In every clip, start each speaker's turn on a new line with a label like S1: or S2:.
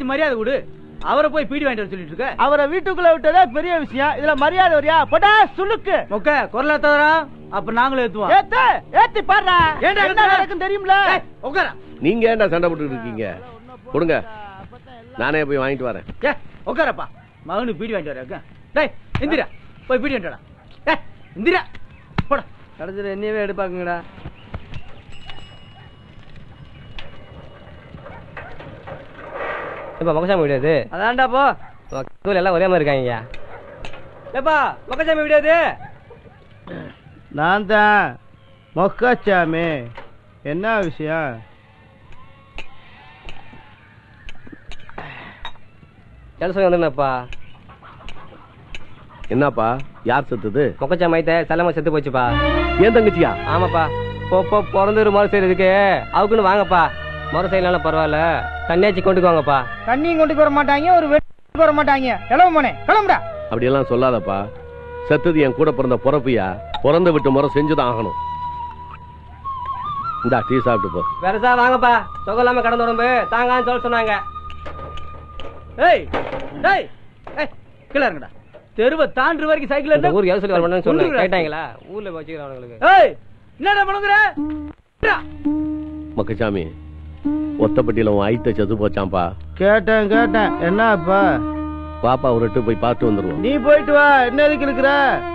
S1: மரியாதை கொடு அவரை போய் பீடி வாங்கிட்டு வர சொல்லிட்டு இருக்க
S2: அவரை வீட்டுக்குள்ள விட்டதே பெரிய விஷயம் இதுல மரியாதை வரியா போடா சுளுக்கு
S1: மொக்க குரலா தவறா அப்ப நாங்களும் ஏத்துவோம்
S2: ஏத்து ஏத்தி பாடுறா
S1: ஏன்டா
S2: என்ன
S1: ஏத்துற?
S2: நடக்கும் தெரியும்ல
S1: ஏய், உட்கார
S3: நீங்க ஏன்டா சண்டை போட்டுட்டு இருக்கீங்க கொடுங்க நானே போய் வாங்கிட்டு வரேன்
S1: ஏ உட்காரப்பா மகனுக்கு பீடி வாங்கிட்டு வரேன் டேய் இந்திரா போய் பீடி வாங்கிட்டு வாடா ஏ இந்திரா போடா
S2: கடைசியில் என்னையவே எடுப்பாங்கடா
S4: இப்ப மொக்கசாமி விடாது
S2: அதான்டா போ
S4: ஸ்கூல் எல்லாம் ஒரே மாதிரி இருக்காங்க ஏப்பா மொக்கசாமி விடாது
S2: நான் தான் மொக்காச்சாமி என்ன விஷயம்
S4: ஜலசம் வந்துருந்தப்பா
S3: என்னப்பா யார் செத்துது
S4: மொக்கச்சாமி ஐத்த செல்லமா செத்து போச்சுப்பா
S3: ஏன் தங்கச்சியா
S4: ஆமாப்பா போ போ பிறந்த ஒரு மறு சைடு இருக்கு அதுக்குன்னு வாங்கப்பா மறு சைடுனாலும் பரவாயில்ல தண்ணியாச்சு கொண்டுக்கு வாங்கப்பா
S2: தண்ணியும் கொண்டு வர மாட்டாங்க ஒரு வெட்டி வர மாட்டாங்க கிளம்ப போனே கிளம்புடா
S3: அப்படியெல்லாம் சொல்லாதப்பா செத்தது என் கூட பிறந்த பிறப்பியா பிறந்த விட்டு முறை செஞ்சுதான் ஆகணும் இந்தா டீ சாப்பிட்டு போ
S4: பெருசா வாங்கப்பா சுகம் இல்லாம கடந்த உடம்பு தாங்கான்னு சொல்ல சொன்னாங்க
S1: ஏய் டேய் ஏய் கீழ இறங்குடா தெருவை தாண்டு வரைக்கும் சைக்கிள்
S4: இந்த ஊர் எது சொல்லி வர சொன்னேன்
S1: கொன்றுடுறேன்.
S4: கேட்டாங்களா ஊர்ல வச்சுக்கிறேன் அவங்களுக்கு
S1: ஏய் என்னடா பண்ணுங்கற
S3: மக்கச்சாமி ஒத்தப்பட்டியில உன் ஐத்த செத்து போச்சாம்பா
S2: கேட்டேன் கேட்டேன் என்னப்பா
S3: பாப்பா ஒரு எட்டு போய் பார்த்து வந்துருவோம்
S2: நீ போயிட்டு வா என்ன எதுக்கு இருக்கிற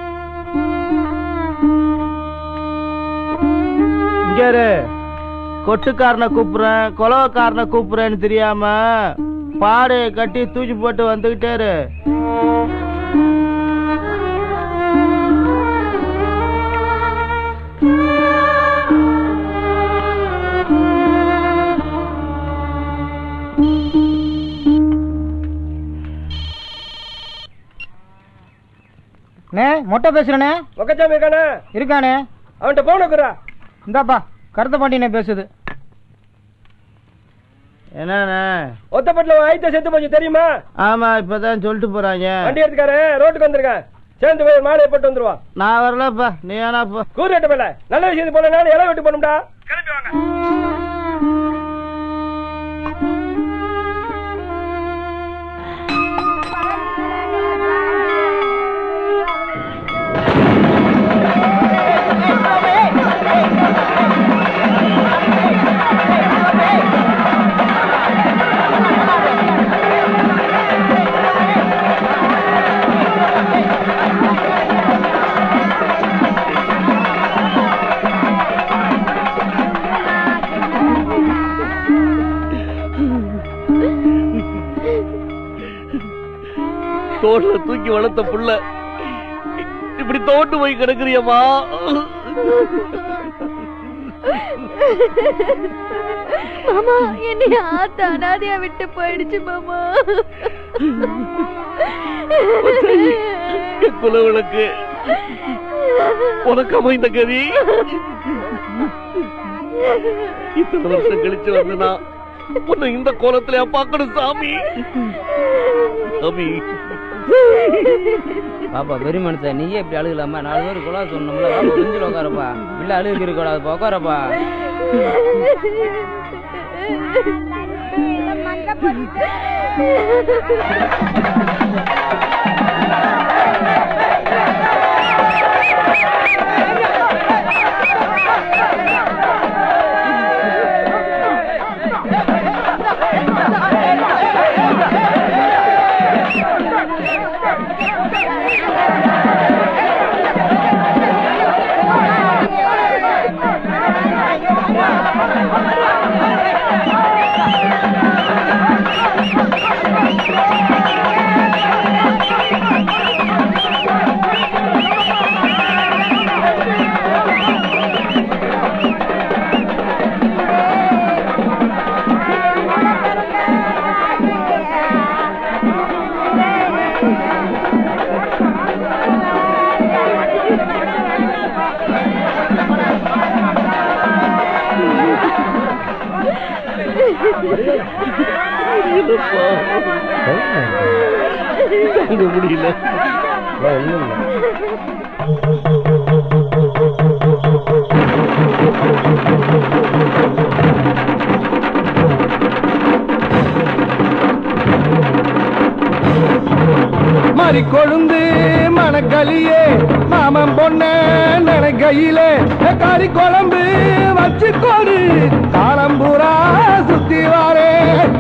S2: இங்க இரு. கொட்டுக்காரனை கூப்பிடுறேன் கொலவக்காரனை கூப்பிடுறேன்னு தெரியாம பாடையை கட்டி தூக்கி போட்டு வந்துகிட்டே இரு
S5: அண்ணே மொட்டை பேசுறனே
S4: மொக்கச்சாமி இருக்கானே
S5: இருக்கானே
S4: அவன்கிட்ட போன குறா
S5: இந்தாப்பா கருத்த பாண்டியனே பேசுது
S2: என்னண்ணே
S4: ஒத்தப்பட்டில ஐத்த செத்து போச்சு தெரியுமா
S2: ஆமா இப்பதான் சொல்லிட்டு போறாங்க
S4: வண்டி எடுத்துக்காரு ரோட்டுக்கு வந்திருக்கேன் சேர்ந்து போய் மாலையை போட்டு வந்துருவான்
S2: நான் வரலப்பா நீ வேணாப்பா
S4: கூறு கட்ட போல நல்ல விஷயத்து போல நானும் இலை வெட்டு போனும்டா கிளம்பி வாங்க
S3: தோல்ல தூக்கி வளர்த்த புள்ள இப்படி தோண்டு போய் கிடக்குறியம்மா
S6: மாமா என்னை ஆத்த அனாதையா விட்டு போயிடுச்சு மாமா
S3: குலவிளக்கு உனக்கு அமைந்த கதி இத்தனை வருஷம் கழிச்சு வந்தனா உன்னை இந்த கோலத்துல பார்க்கணும் சாமி சாமி
S7: பாப்பா பெரிய மனுஷன் நீயே இப்படி அழுகலாமா நாலு பேர் குலா சொன்னோம்ல பாப்பா கொஞ்சம் உட்காரப்பா இல்ல அழுகு இருக்கக்கூடாதுப்பா உட்காரப்பா
S3: தாங்க முடியல
S2: மாறி கொழுந்து மணக்களியே மாமன் பொண்ண நினைக்கையிலே கறி குழம்பு வச்சு கொடு காலம்பூரா சுத்தி வாரே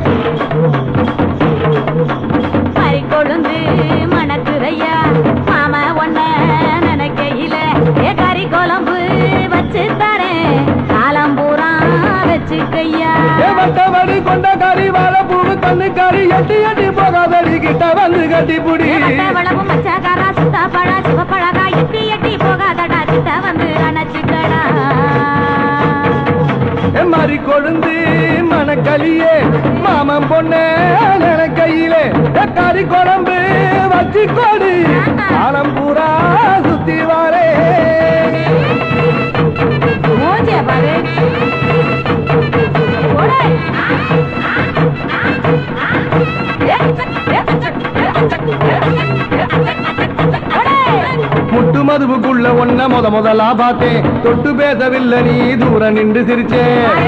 S6: பறி கொழுந்து மணக்குதையா மாமா ஒன்ன நினைக்கையில ஏ கறி குழம்பு வச்சு தரேன் காலம் பூரா வச்சுக்கையா
S2: வட்டவடி கொண்ட கறி வாழை பூவு கண்ணு கறி எட்டி எட்டி போகாதடி கிட்ட வந்து கட்டி புடி
S6: வளவு மச்சாக்காரா சுத்தா பழா சிவப்பழகா எட்டி எட்டி போகாதடா சித்த வந்து அணைச்சுக்கடா
S2: மாறி கொழுந்து மணக்களியே மாமன் பொண்ணு நினைக்கையிலே கறி குழம்பு வச்சு கொடு காலம் பூரா சுத்தி வாரே
S6: மூஞ்சிய பாரு போடு.
S2: முட்டு மதுவுக்குள்ள ஒன்ன முத முதலா பார்த்தேன் தொட்டு பேசவில்லை நீ தூரம் நின்று சிரிச்சே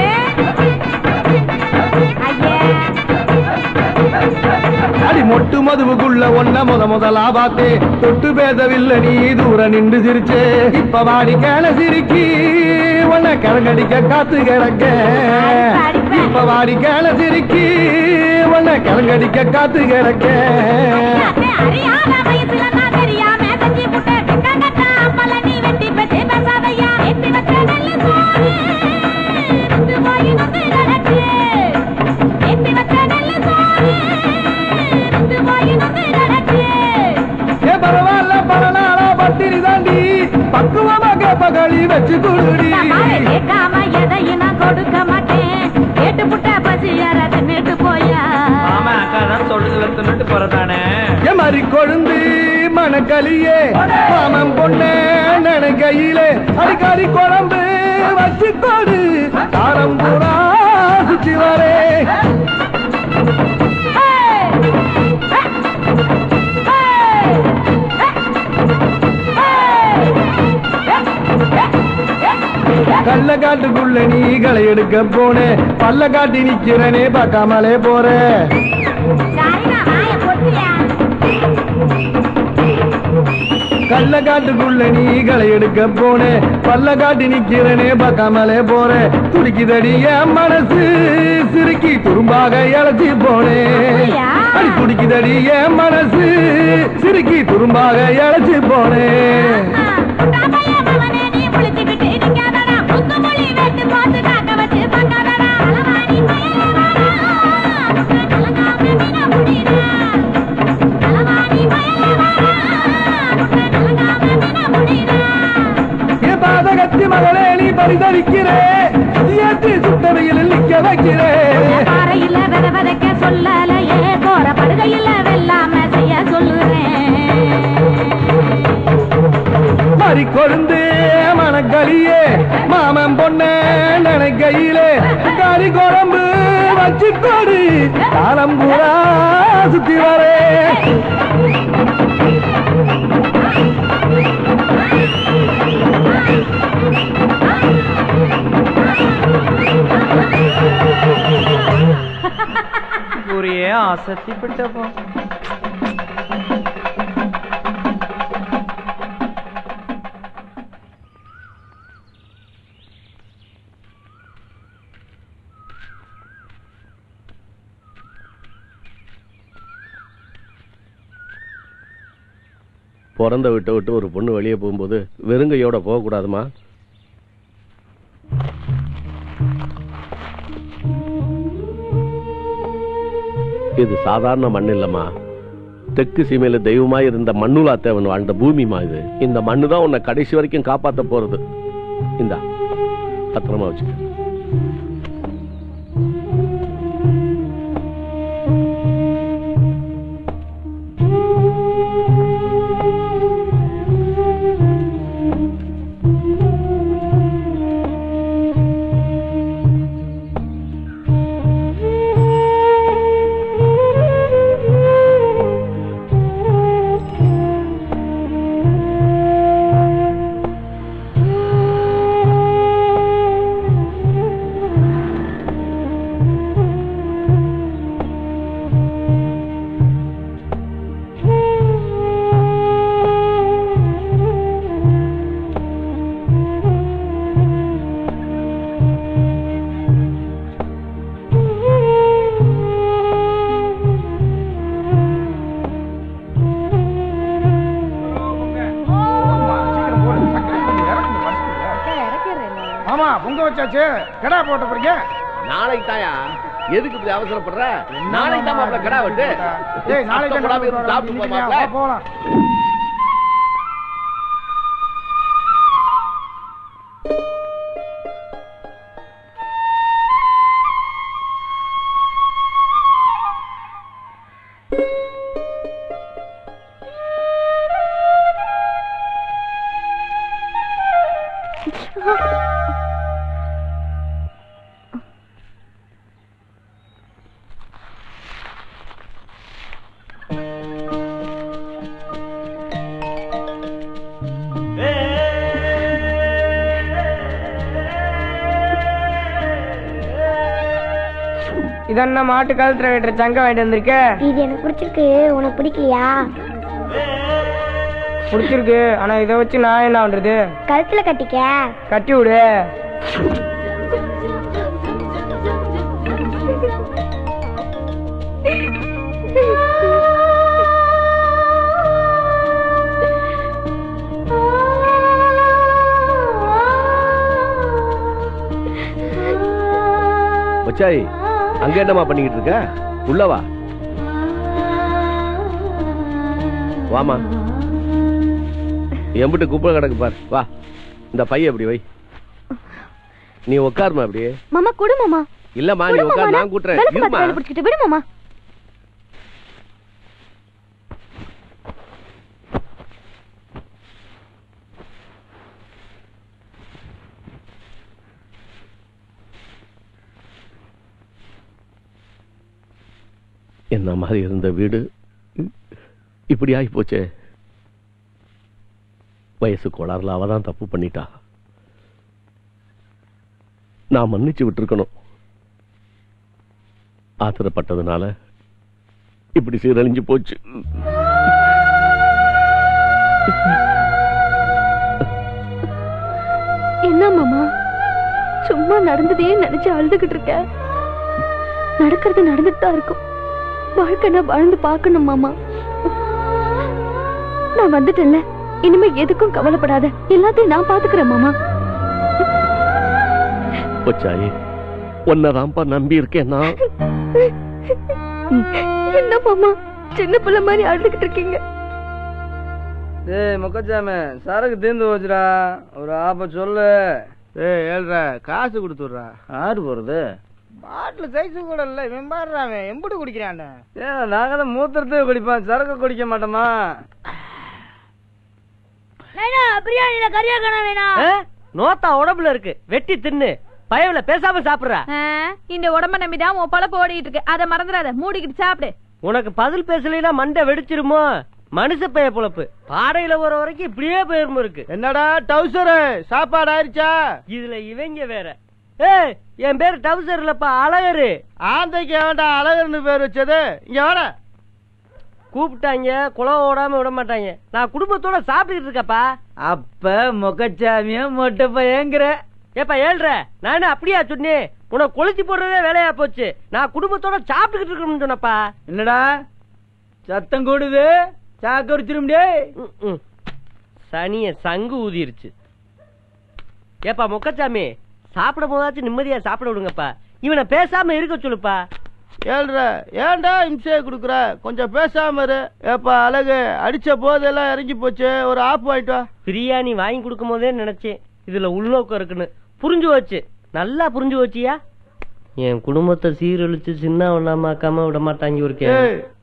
S2: அடி மொட்டு மதுவுக்குள்ள ஒன்ன முத முதலா பார்த்தேன் தொட்டு பேசவில்லை நீ தூரம் நின்று சிரிச்சே இப்ப வாடி கேள சிரிக்கி உன்னை கிழங்கடிக்க காத்து கிடக்க இப்ப வாடி கேள சிரிக்கி உன்னை கிழங்கடிக்க காத்து கிடக்க
S6: அறியாத வயசுல நான் தெரியாம செஞ்சு புட்ட வெட்டங்கட்டா அப்பல நீ வெட்டி பெட்டி பேசாதையா எட்டி வச்ச நெல்லு சோறு நொந்து போய் நொந்து கிடக்கு எட்டி வச்ச நெல்லு சோறு நொந்து போய் நொந்து கிடக்கு
S2: ஏ பரவாயில்ல பரநாளா பத்திரி தாண்டி பக்குவமா கேப்பகளி வச்சு குடுடி
S6: தம்மாவை கேட்காம எதையும் நான் கொடுக்க மாட்டேன் கேட்டு புட்ட பசியார தின்னுட்டு போயா
S1: ஆமா அக்கா தான் சொல்றதுல தின்னுட்டு போறதானே
S2: ஏ மாதிரி கொழுந்து மணக்களியே மாமன் பொண்ணு நினைக்கையிலே அடிக்கடி குழம்பு வச்சு கொடு காரம் பூரா சுத்தி வரே கள்ள காட்டுக்குள்ள நீ களை எடுக்க போன பல்ல காட்டி நிக்கிறனே பார்க்காமலே போற
S6: சரிடா வாய பொட்டியா
S2: கள்ள காட்டுக்குள்ள நீ களை எடுக்க போன பல்ல காட்டி நிக்கிறனே பார்க்காமலே போற துடிக்குதடி என் மனசு சிறுக்கி துரும்பாக இழைச்சி போனேன் அடி துடிக்குதடி என் மனசு சிறுக்கி துரும்பாக இழைச்சி போனேன் என் பாதகத்தி மகளே நீ பரிதவிக்கிறே ஏற்றி சுட்டவையில் நிக்க வைக்கிறே
S6: பாறையில வித விதைக்க சொல்லலையே கோர படுகையில வெல்லாம செய்ய சொல்லுறேன்
S2: மாறி கொழுந்து மணக்களியே மாமன் பொண்ண நினைக்கையிலே கறி குழம்பு வச்சு கொடு காலம் பூரா சுத்தி வரே
S1: ஒரே ஆசத்தி பிட்டப்போ
S3: பிறந்த விட்டு விட்டு ஒரு பொண்ணு வெளியே போகும்போது வெறுங்கையோட போகக்கூடாதுமா இது சாதாரண மண் இல்லம்மா தெற்கு சீமையில தெய்வமாய் இருந்த மண்ணுலா தேவன் வாழ்ந்த பூமிமா இது இந்த மண்ணு தான் உன்னை கடைசி வரைக்கும் காப்பாத்த போறது இந்தா பத்திரமா வச்சுக்க
S5: ஆயிட்டாச்சு கடா போட்ட போறீங்க
S3: நாளைக்கு தாயா எதுக்கு இப்படி அவசரப்படுற நாளைக்கு தான் மாப்பிள்ள கடா வெட்டு
S5: ஏய் நாளைக்கு
S3: சத்தம் போடாம இருந்து சாப்பிட்டு போ
S5: தான்
S3: மாப்பிள்ள
S5: போலாம்
S4: இதென்ன மாட்டு கழுத்துல வெட்டுற சங்க வாங்கிட்டு வந்திருக்க
S8: இது எனக்கு பிடிச்சிருக்கு உனக்கு பிடிக்கலையா
S4: பிடிச்சிருக்கு ஆனா இதை வச்சு நான் என்ன பண்றது
S8: கழுத்துல கட்டிக்க
S4: கட்டி விடு
S3: மச்சாய் அங்க என்னம்மா பண்ணிக்கிட்டு இருக்க உள்ள வா வாமா எம்பிட்டு குப்பை கிடக்கு பார் வா இந்த பைய அப்படி வை நீ உட்காருமா அப்படியே
S8: மாமா குடு மாமா
S3: இல்லம்மா நீ உட்கார் நான் கூட்டுறேன்
S8: விளக்கு
S3: இருமா
S8: பார்த்து வேலை பிடிச்சிக்கிட்டு விடு மாமா
S3: என்ன மாதிரி இருந்த வீடு இப்படி ஆகி போச்சே வயசு கோளாறுல அவ தான் தப்பு பண்ணிட்டா நான் மன்னிச்சு விட்டுருக்கணும் ஆத்திரப்பட்டதுனால இப்படி சீரழிஞ்சு போச்சு
S8: என்ன மாமா சும்மா நடந்ததையே நினைச்சு அழுதுகிட்டு இருக்க நடக்கிறது நடந்துட்டு தான் இருக்கும் வாழ்க்கைனா வாழ்ந்து பார்க்கணும் மாமா நான் வந்துட்டேன்ல இனிமே எதுக்கும் கவலைப்படாத எல்லாத்தையும் நான் பாத்துக்கிறேன் மாமா
S3: பொச்சாயி உன்னதான்ப்பா நம்பி இருக்கேன் நான்
S8: என்ன மாமா சின்ன பிள்ளை மாதிரி அழுதுகிட்டு இருக்கீங்க
S7: டேய் முக்கச்சாமி சரக்கு தீர்ந்து போச்சுடா ஒரு ஆப்ப சொல்லு
S1: ஏய் ஏழ்ரா காசு கொடுத்துட்றா யாரு போறது
S5: பாட்டில் சைஸு கூட இல்ல இவன் பாடுறான் எம்புட்டு குடிக்கிறான்
S7: ஏன் நாங்க தான் மூத்திரத்தையே குடிப்போம் சரக்கு குடிக்க மாட்டோமா
S6: பிரியாணில கறியா கணா வேணாம்
S4: நோத்தா உடம்புல இருக்கு வெட்டி தின்னு பயவுல பேசாம சாப்பிடுற
S6: இந்த உடம்ப நம்பிதான் உன் பழப்பு ஓடிட்டு இருக்கு அதை மறந்துடாத மூடிக்கிட்டு சாப்பிடு
S4: உனக்கு பதில் பேசலைன்னா மண்டை வெடிச்சிருமோ மனுஷ பைய பொழப்பு பாடையில போற வரைக்கும் இப்படியே போயிருமோ இருக்கு
S5: என்னடா டவுசரு சாப்பாடு ஆயிருச்சா
S4: இதுல இவங்க வேற ஏய் என் பேரு டவுசர் இல்லப்பா அழகரு
S5: ஆந்தைக்கு வேண்டாம் அழகர்னு பேர் வச்சது இங்க வாடா
S4: கூப்பிட்டாங்க குளம் ஓடாம விட மாட்டாங்க நான் குடும்பத்தோட சாப்பிட்டுக்கிட்டு இருக்கப்பா
S1: அப்ப மொக்கச்சாமியும் மொட்டை பையங்கிற
S4: ஏப்பா ஏழ்ற நான் என்ன அப்படியா சொன்னேன் உனக்கு கொளுத்தி போடுறதே வேலையா போச்சு நான் குடும்பத்தோட சாப்பிட்டுக்கிட்டு இருக்கணும்னு சொன்னப்பா
S1: என்னடா சத்தம் கூடுது சாக்க உரிச்சிரும்டே
S4: ம், ம். சனிய சங்கு ஊதிருச்சு ஏப்பா முக்கச்சாமி சாப்பிடும் போதாச்சும் நிம்மதியா சாப்பிட விடுங்கப்பா இவனை பேசாம இருக்க சொல்லுப்பா
S5: ஏழ்ற ஏன்டா இம்சையை கொடுக்குற கொஞ்சம் பேசாம இரு ஏப்பா அழகு அடிச்ச போதெல்லாம் இறங்கி போச்சு ஒரு ஆப் வாங்கிட்டு வா
S4: பிரியாணி வாங்கி கொடுக்கும் போதே நினைச்சேன் இதுல உள்நோக்கம் இருக்குன்னு புரிஞ்சு வச்சு நல்லா புரிஞ்சு வச்சியா என் குடும்பத்தை சீரழிச்சு சின்ன ஒண்ணாம அக்காம விட மாட்டாங்க ஒரு
S5: ஏய்